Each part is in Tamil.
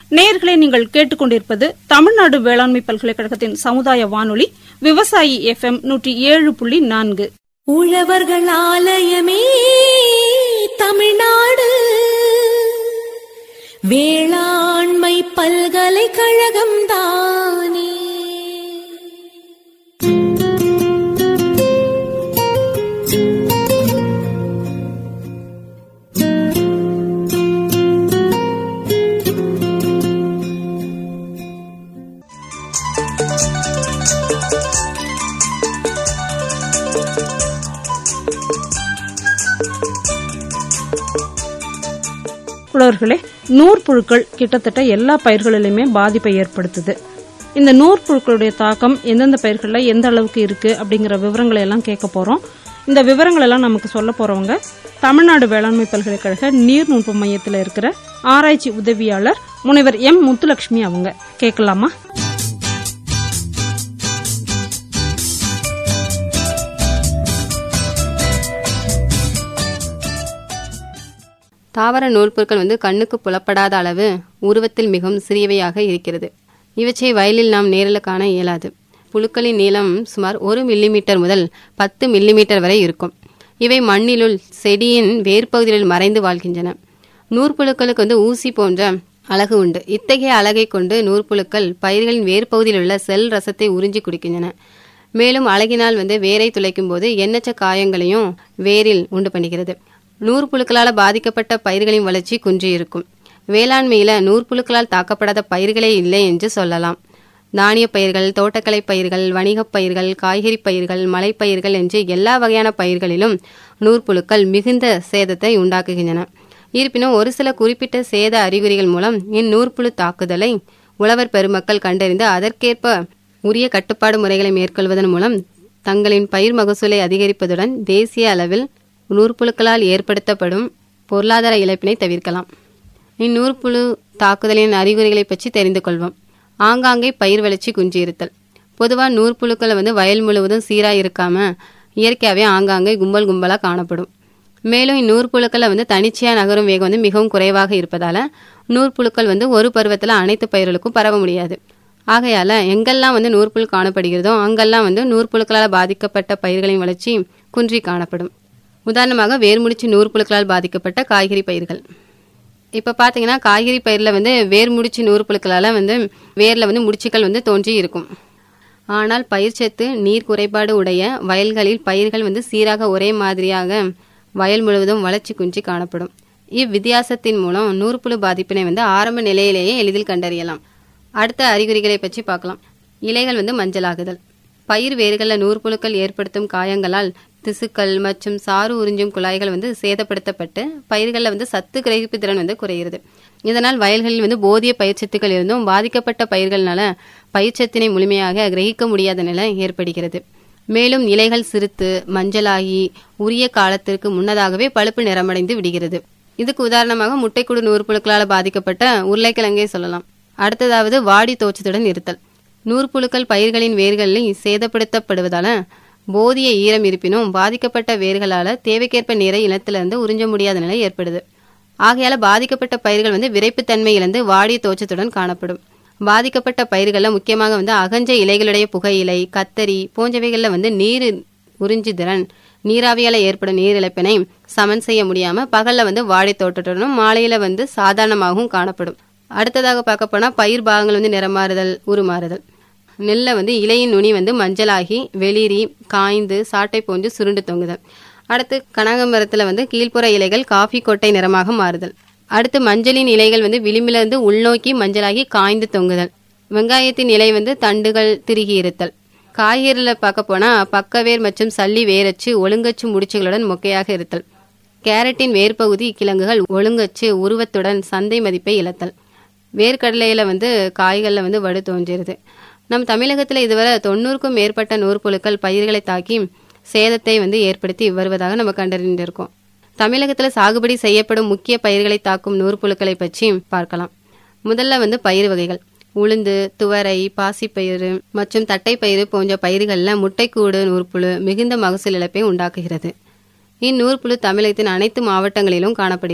நேயர்களை நீங்கள் கேட்டுக்கொண்டிருப்பது தமிழ்நாடு வேளாண்மை பல்கலைக்கழகத்தின் சமுதாய வானொலி விவசாயி எஃப்எம் நூற்றி ஏழு புள்ளி நான்கு உழவர்கள் ஆலயமே தமிழ்நாடு வேளாண்மை பல்கலைக்கழகம் தானே உழவர்களே நூற்புழுக்கள் கிட்டத்தட்ட எல்லா பயிர்களிலுமே பாதிப்பை ஏற்படுத்துது இந்த நூற்புழுக்களுடைய தாக்கம் எந்தெந்த பயிர்களில் எந்த அளவுக்கு இருக்கு அப்படிங்கிற விவரங்களை எல்லாம் கேட்க போறோம் இந்த விவரங்கள் எல்லாம் நமக்கு சொல்ல போறவங்க தமிழ்நாடு வேளாண்மை பல்கலைக்கழக நீர் நுட்ப மையத்தில் இருக்கிற ஆராய்ச்சி உதவியாளர் முனைவர் எம் முத்துலட்சுமி அவங்க கேட்கலாமா தாவர நூற்பொருட்கள் வந்து கண்ணுக்கு புலப்படாத அளவு உருவத்தில் மிகவும் சிறியவையாக இருக்கிறது இவற்றை வயலில் நாம் நேரில் காண இயலாது புழுக்களின் நீளம் சுமார் ஒரு மில்லிமீட்டர் முதல் பத்து மில்லிமீட்டர் வரை இருக்கும் இவை மண்ணிலுள் செடியின் வேர்ப்பகுதிகளில் மறைந்து வாழ்கின்றன நூற்புழுக்களுக்கு வந்து ஊசி போன்ற அழகு உண்டு இத்தகைய அழகை கொண்டு நூற்புழுக்கள் பயிர்களின் வேர்ப்பகுதியில் உள்ள செல் ரசத்தை உறிஞ்சி குடிக்கின்றன மேலும் அழகினால் வந்து வேரை துளைக்கும் போது எண்ணற்ற காயங்களையும் வேரில் உண்டு பண்ணுகிறது நூற்புழுக்களால் பாதிக்கப்பட்ட பயிர்களின் வளர்ச்சி குன்றி இருக்கும் வேளாண்மையில நூற்புழுக்களால் தாக்கப்படாத பயிர்களே இல்லை என்று சொல்லலாம் தானிய பயிர்கள் தோட்டக்கலை பயிர்கள் வணிகப் பயிர்கள் காய்கறி பயிர்கள் மலைப்பயிர்கள் என்று எல்லா வகையான பயிர்களிலும் நூற்புழுக்கள் மிகுந்த சேதத்தை உண்டாக்குகின்றன இருப்பினும் ஒரு சில குறிப்பிட்ட சேத அறிகுறிகள் மூலம் இந்நூற்புழு தாக்குதலை உழவர் பெருமக்கள் கண்டறிந்து அதற்கேற்ப உரிய கட்டுப்பாடு முறைகளை மேற்கொள்வதன் மூலம் தங்களின் பயிர் மகசூலை அதிகரிப்பதுடன் தேசிய அளவில் நூற்புழுக்களால் ஏற்படுத்தப்படும் பொருளாதார இழப்பினை தவிர்க்கலாம் இந்நூற்புழு தாக்குதலின் அறிகுறிகளை பற்றி தெரிந்து கொள்வோம் ஆங்காங்கே பயிர் வளர்ச்சி குன்றியிருத்தல் பொதுவாக நூற்புழுக்கள் வந்து வயல் முழுவதும் சீராக இருக்காம இயற்கையாகவே ஆங்காங்கே கும்பல் கும்பலாக காணப்படும் மேலும் இந்நூற்புழுக்களை வந்து தனிச்சையாக நகரும் வேகம் வந்து மிகவும் குறைவாக இருப்பதால நூற்புழுக்கள் வந்து ஒரு பருவத்தில் அனைத்து பயிர்களுக்கும் பரவ முடியாது ஆகையால எங்கெல்லாம் வந்து நூற்புழு காணப்படுகிறதோ அங்கெல்லாம் வந்து நூற்புழுக்களால் பாதிக்கப்பட்ட பயிர்களின் வளர்ச்சி குன்றி காணப்படும் உதாரணமாக வேர்முடிச்சு நூற்புழுக்களால் பாதிக்கப்பட்ட காய்கறி பயிர்கள் இப்போ பார்த்தீங்கன்னா காய்கறி பயிரில் வந்து வேர் முடிச்சு நூற்புழுக்களால் வந்து வேரில் வந்து முடிச்சுக்கள் வந்து தோன்றி இருக்கும் ஆனால் பயிர்ச்சத்து நீர் குறைபாடு உடைய வயல்களில் பயிர்கள் வந்து சீராக ஒரே மாதிரியாக வயல் முழுவதும் வளர்ச்சி குன்றி காணப்படும் இவ்வித்தியாசத்தின் மூலம் நூற்புழு பாதிப்பினை வந்து ஆரம்ப நிலையிலேயே எளிதில் கண்டறியலாம் அடுத்த அறிகுறிகளை பற்றி பார்க்கலாம் இலைகள் வந்து மஞ்சளாகுதல் பயிர் வேர்களில் நூற்புழுக்கள் ஏற்படுத்தும் காயங்களால் திசுக்கள் மற்றும் சாறு உறிஞ்சும் குழாய்கள் வந்து சேதப்படுத்தப்பட்டு பயிர்களில் வந்து சத்து கிரகிப்பு திறன் வந்து குறைகிறது இதனால் வயல்களில் வந்து போதிய பயிர்ச்சத்துக்கள் இருந்தும் பாதிக்கப்பட்ட பயிர்களால பயிர்ச்சத்தினை முழுமையாக கிரகிக்க முடியாத நிலை ஏற்படுகிறது மேலும் இலைகள் சிறுத்து மஞ்சளாகி உரிய காலத்திற்கு முன்னதாகவே பழுப்பு நிறமடைந்து விடுகிறது இதுக்கு உதாரணமாக முட்டைக்குடு நூற்புழுக்களால் பாதிக்கப்பட்ட உருளைக்கிழங்கை சொல்லலாம் அடுத்ததாவது வாடி தோற்றத்துடன் இருத்தல் நூற்புழுக்கள் பயிர்களின் வேர்களில் சேதப்படுத்தப்படுவதால போதிய ஈரம் இருப்பினும் பாதிக்கப்பட்ட வேர்களால தேவைக்கேற்ப நீரை இனத்திலிருந்து உறிஞ்ச முடியாத நிலை ஏற்படுது ஆகையால பாதிக்கப்பட்ட பயிர்கள் வந்து விரைப்புத்தன்மை இழந்து வாடிய தோற்றத்துடன் காணப்படும் பாதிக்கப்பட்ட பயிர்களில் முக்கியமாக வந்து அகஞ்ச இலைகளுடைய புகையிலை கத்தரி போன்றவைகளில் வந்து நீர் உறிஞ்சி திறன் நீராவியால் ஏற்படும் நீர் இழப்பினை சமன் செய்ய முடியாம பகல்ல வந்து வாடி தோற்றத்துடனும் மாலையில வந்து சாதாரணமாகவும் காணப்படும் அடுத்ததாக பார்க்க போனா பயிர் பாகங்கள் வந்து நிறமாறுதல் உருமாறுதல் நெல்லை வந்து இலையின் நுனி வந்து மஞ்சளாகி வெளிரி காய்ந்து சாட்டை போன்று சுருண்டு தொங்குதல் அடுத்து கனகமரத்தில் வந்து கீழ்ப்புற இலைகள் காஃபி கொட்டை நிறமாக மாறுதல் அடுத்து மஞ்சளின் இலைகள் வந்து விளிம்பிலிருந்து உள்நோக்கி மஞ்சளாகி காய்ந்து தொங்குதல் வெங்காயத்தின் இலை வந்து தண்டுகள் திருகி இருத்தல் காய்கறியில் பார்க்க போனால் பக்கவேர் மற்றும் சல்லி வேரச்சு ஒழுங்கச்சு முடிச்சுகளுடன் மொக்கையாக இருத்தல் கேரட்டின் வேர்பகுதி கிழங்குகள் ஒழுங்கச்சு உருவத்துடன் சந்தை மதிப்பை இழத்தல் வேர்க்கடலையில வந்து காய்களில் வந்து வடு தோன்றிருது நம் தமிழகத்தில் இதுவரை தொண்ணூறுக்கும் மேற்பட்ட நூற்புழுக்கள் பயிர்களை தாக்கி சேதத்தை வந்து ஏற்படுத்தி வருவதாக நம்ம கண்டறிந்திருக்கோம் தமிழகத்தில் சாகுபடி செய்யப்படும் முக்கிய பயிர்களை தாக்கும் நூற்புழுக்களை பற்றி பார்க்கலாம் முதல்ல வந்து பயிர் வகைகள் உளுந்து துவரை பாசிப்பயிறு மற்றும் தட்டைப்பயிறு போன்ற பயிர்களில் முட்டைக்கூடு நூற்புழு மிகுந்த மகசூல் இழப்பை உண்டாக்குகிறது இந்நூற்புழு தமிழகத்தின் அனைத்து மாவட்டங்களிலும் காணப்படுகிறது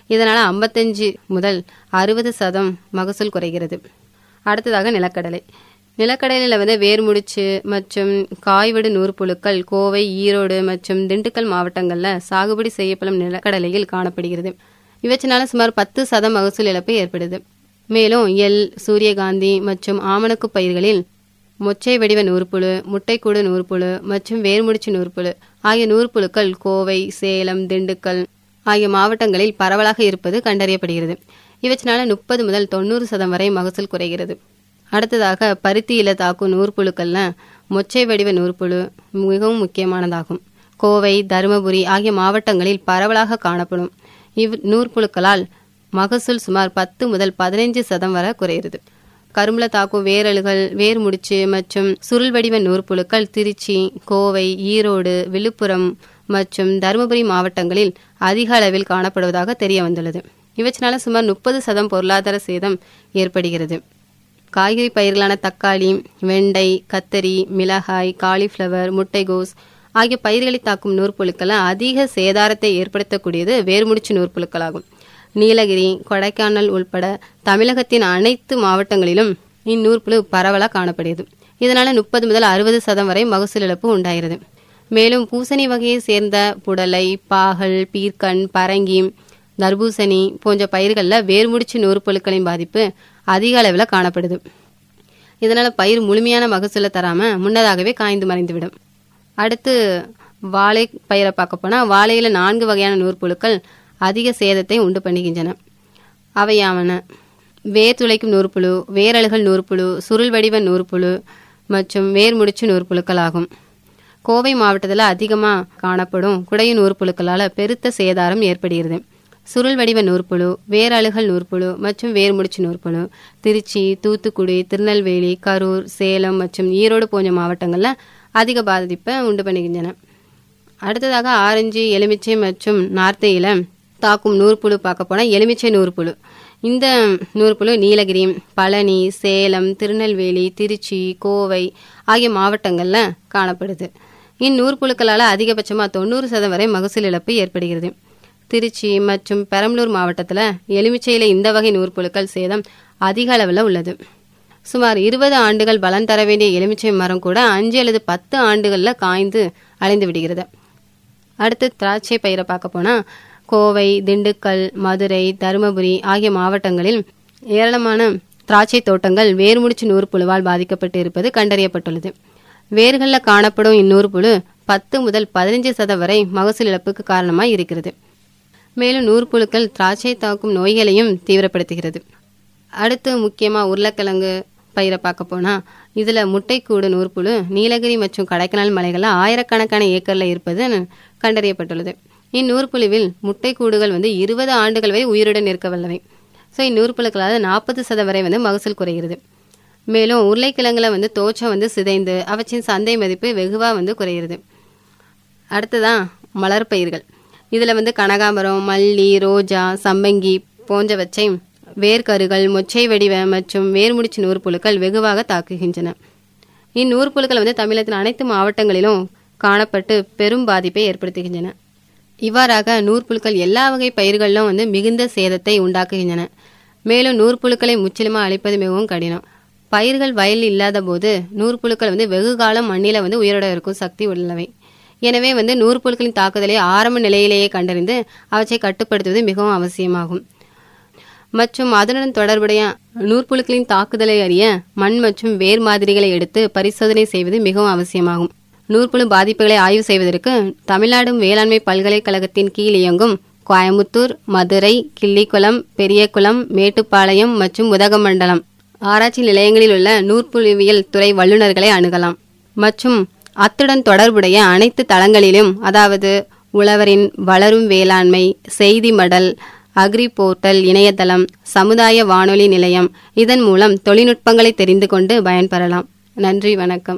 இதனால் ஐம்பத்தஞ்சு முதல் அறுபது சதம் மகசூல் குறைகிறது அடுத்ததாக நிலக்கடலை நிலக்கடலையில் வந்து வேர்முடிச்சு மற்றும் காய்வடு நூற்புழுக்கள் கோவை ஈரோடு மற்றும் திண்டுக்கல் மாவட்டங்களில் சாகுபடி செய்யப்படும் நிலக்கடலையில் காணப்படுகிறது இவற்றினால சுமார் பத்து சதம் மகசூல் இழப்பு ஏற்படுது மேலும் எள் சூரியகாந்தி மற்றும் ஆமணக்கு பயிர்களில் மொச்சை வடிவ நூற்புழு முட்டைக்கூடு நூற்புழு மற்றும் வேர்முடிச்சு நூற்புழு ஆகிய நூற்புழுக்கள் கோவை சேலம் திண்டுக்கல் ஆகிய மாவட்டங்களில் பரவலாக இருப்பது கண்டறியப்படுகிறது இவற்றினால முப்பது முதல் தொண்ணூறு சதம் வரை மகசூல் குறைகிறது அடுத்ததாக பருத்தியில தாக்கும் நூற்புழுக்கள்ல மொச்சை வடிவ நூற்புழு மிகவும் முக்கியமானதாகும் கோவை தருமபுரி ஆகிய மாவட்டங்களில் பரவலாக காணப்படும் இவ் நூற்புழுக்களால் மகசூல் சுமார் பத்து முதல் பதினைஞ்சு சதம் வரை குறைகிறது கரும்புல தாக்கும் வேரலுகள் வேர் முடிச்சு மற்றும் சுருள் வடிவ நூற்புழுக்கள் திருச்சி கோவை ஈரோடு விழுப்புரம் மற்றும் தருமபுரி மாவட்டங்களில் அதிக அளவில் காணப்படுவதாக தெரிய வந்துள்ளது இவற்றினால சுமார் முப்பது சதம் பொருளாதார சேதம் ஏற்படுகிறது காய்கறி பயிர்களான தக்காளி வெண்டை கத்தரி மிளகாய் காலிஃப்ளவர் முட்டைகோஸ் ஆகிய பயிர்களை தாக்கும் நூற்புழுக்கள் அதிக சேதாரத்தை ஏற்படுத்தக்கூடியது வேர்முடிச்சு நூற்புழுக்களாகும் நீலகிரி கொடைக்கானல் உள்பட தமிழகத்தின் அனைத்து மாவட்டங்களிலும் இந்நூற்புழு பரவலாக காணப்படுகிறது இதனால முப்பது முதல் அறுபது சதம் வரை மகசூல் இழப்பு உண்டாகிறது மேலும் பூசணி வகையை சேர்ந்த புடலை பாகல் பீர்க்கன் பரங்கி தர்பூசணி போன்ற பயிர்களில் வேர்முடிச்சு நூற்புழுக்களின் பாதிப்பு அதிக அளவில் காணப்படுது இதனால பயிர் முழுமையான மகசூலை தராம முன்னதாகவே காய்ந்து மறைந்துவிடும் அடுத்து வாழை பயிரை பார்க்க போனா வாழையில நான்கு வகையான நூற்புழுக்கள் அதிக சேதத்தை உண்டு பண்ணுகின்றன அவையாவன வேர் துளைக்கும் நூற்புழு வேரழுகல் நூற்புழு சுருள் வடிவ நூற்புழு மற்றும் வேர் முடிச்சு நூற்புழுக்கள் ஆகும் கோவை மாவட்டத்தில் அதிகமாக காணப்படும் குடைய நூற்புழுக்களால் பெருத்த சேதாரம் ஏற்படுகிறது சுருள் வடிவ நூற்புழு வேரழுகல் நூற்புழு மற்றும் வேர்முடிச்சு நூற்புழு திருச்சி தூத்துக்குடி திருநெல்வேலி கரூர் சேலம் மற்றும் ஈரோடு போன்ற மாவட்டங்களில் அதிக பாதிப்பை உண்டு பண்ணுகின்றன அடுத்ததாக ஆரஞ்சு எலுமிச்சை மற்றும் நார்த்தையில தாக்கும் நூற்புழு பார்க்க போனால் எலுமிச்சை நூற்புழு இந்த நூற்புழு நீலகிரி பழனி சேலம் திருநெல்வேலி திருச்சி கோவை ஆகிய மாவட்டங்களில் காணப்படுது இந்நூற்புழுக்களால் அதிகபட்சமாக தொண்ணூறு சதம் வரை மகசூல் இழப்பு ஏற்படுகிறது திருச்சி மற்றும் பெரம்பலூர் மாவட்டத்தில் எலுமிச்சையில் இந்த வகை நூற்புழுக்கள் சேதம் அதிக அளவில் உள்ளது சுமார் இருபது ஆண்டுகள் பலன் தர வேண்டிய எலுமிச்சை மரம் கூட அஞ்சு அல்லது பத்து ஆண்டுகளில் காய்ந்து அழிந்து விடுகிறது அடுத்து திராட்சை பயிரை பார்க்க போனால் கோவை திண்டுக்கல் மதுரை தருமபுரி ஆகிய மாவட்டங்களில் ஏராளமான திராட்சை தோட்டங்கள் வேர்முடிச்சு நூற்புழுவால் பாதிக்கப்பட்டு இருப்பது கண்டறியப்பட்டுள்ளது வேர்களில் காணப்படும் இந்நூற்புழு பத்து முதல் பதினைஞ்சு சதம் வரை மகசூல் இழப்புக்கு காரணமாக இருக்கிறது மேலும் நூற்புழுக்கள் திராட்சை தாக்கும் நோய்களையும் தீவிரப்படுத்துகிறது அடுத்து முக்கியமாக உருளைக்கிழங்கு பயிரை பார்க்க போனால் இதில் முட்டைக்கூடு நூற்புழு நீலகிரி மற்றும் கொடைக்கானல் மலைகளில் ஆயிரக்கணக்கான ஏக்கரில் இருப்பது கண்டறியப்பட்டுள்ளது இந்நூற்புழுவில் முட்டைக்கூடுகள் வந்து இருபது ஆண்டுகள் வரை உயிருடன் இருக்க வல்லவை ஸோ இந்நூற்புழுக்களால் நாற்பது சதம் வரை வந்து மகசூல் குறைகிறது மேலும் உருளைக்கிழங்குல வந்து தோச்சம் வந்து சிதைந்து அவற்றின் சந்தை மதிப்பு வெகுவாக வந்து குறைகிறது அடுத்ததான் மலர் பயிர்கள் இதில் வந்து கனகாம்பரம் மல்லி ரோஜா சம்பங்கி போன்றவற்றை வேர்க்கருகள் மொச்சை வடிவ மற்றும் வேர்முடிச்சு நூற்புழுக்கள் வெகுவாக தாக்குகின்றன இந்நூற்புழுக்கள் வந்து தமிழகத்தின் அனைத்து மாவட்டங்களிலும் காணப்பட்டு பெரும் பாதிப்பை ஏற்படுத்துகின்றன இவ்வாறாக நூற்புழுக்கள் எல்லா வகை பயிர்களிலும் வந்து மிகுந்த சேதத்தை உண்டாக்குகின்றன மேலும் நூற்புழுக்களை முற்றிலுமாக அழிப்பது மிகவும் கடினம் பயிர்கள் வயலில் இல்லாத போது நூற்புழுக்கள் வந்து வெகு காலம் மண்ணில வந்து உயிரோட இருக்கும் சக்தி உள்ளவை எனவே வந்து நூற்புழுக்களின் தாக்குதலை ஆரம்ப நிலையிலேயே கண்டறிந்து அவற்றை கட்டுப்படுத்துவது மிகவும் அவசியமாகும் மற்றும் அதனுடன் தொடர்புடைய நூற்புழுக்களின் தாக்குதலை அறிய மண் மற்றும் வேர் மாதிரிகளை எடுத்து பரிசோதனை செய்வது மிகவும் அவசியமாகும் நூற்புழு பாதிப்புகளை ஆய்வு செய்வதற்கு தமிழ்நாடு வேளாண்மை பல்கலைக்கழகத்தின் கீழ் இயங்கும் கோயமுத்தூர் மதுரை கிள்ளிக்குளம் பெரியகுளம் மேட்டுப்பாளையம் மற்றும் உதகமண்டலம் ஆராய்ச்சி நிலையங்களில் உள்ள நூற்புழுவியல் துறை வல்லுநர்களை அணுகலாம் மற்றும் அத்துடன் தொடர்புடைய அனைத்து தளங்களிலும் அதாவது உழவரின் வளரும் வேளாண்மை செய்தி மடல் அக்ரி போர்ட்டல் இணையதளம் சமுதாய வானொலி நிலையம் இதன் மூலம் தொழில்நுட்பங்களை தெரிந்து கொண்டு பயன்பெறலாம் நன்றி வணக்கம்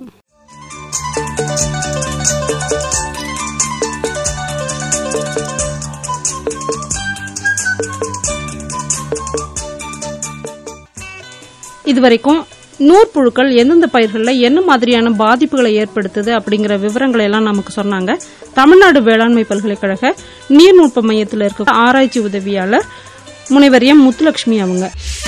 இதுவரைக்கும் நூற்புழுக்கள் எந்தெந்த பயிர்களில் என்ன மாதிரியான பாதிப்புகளை ஏற்படுத்துது அப்படிங்கிற விவரங்களை எல்லாம் நமக்கு சொன்னாங்க தமிழ்நாடு வேளாண்மை பல்கலைக்கழக நீர்நுட்ப மையத்தில் இருக்க ஆராய்ச்சி உதவியாளர் முனைவர் எம் முத்துலட்சுமி அவங்க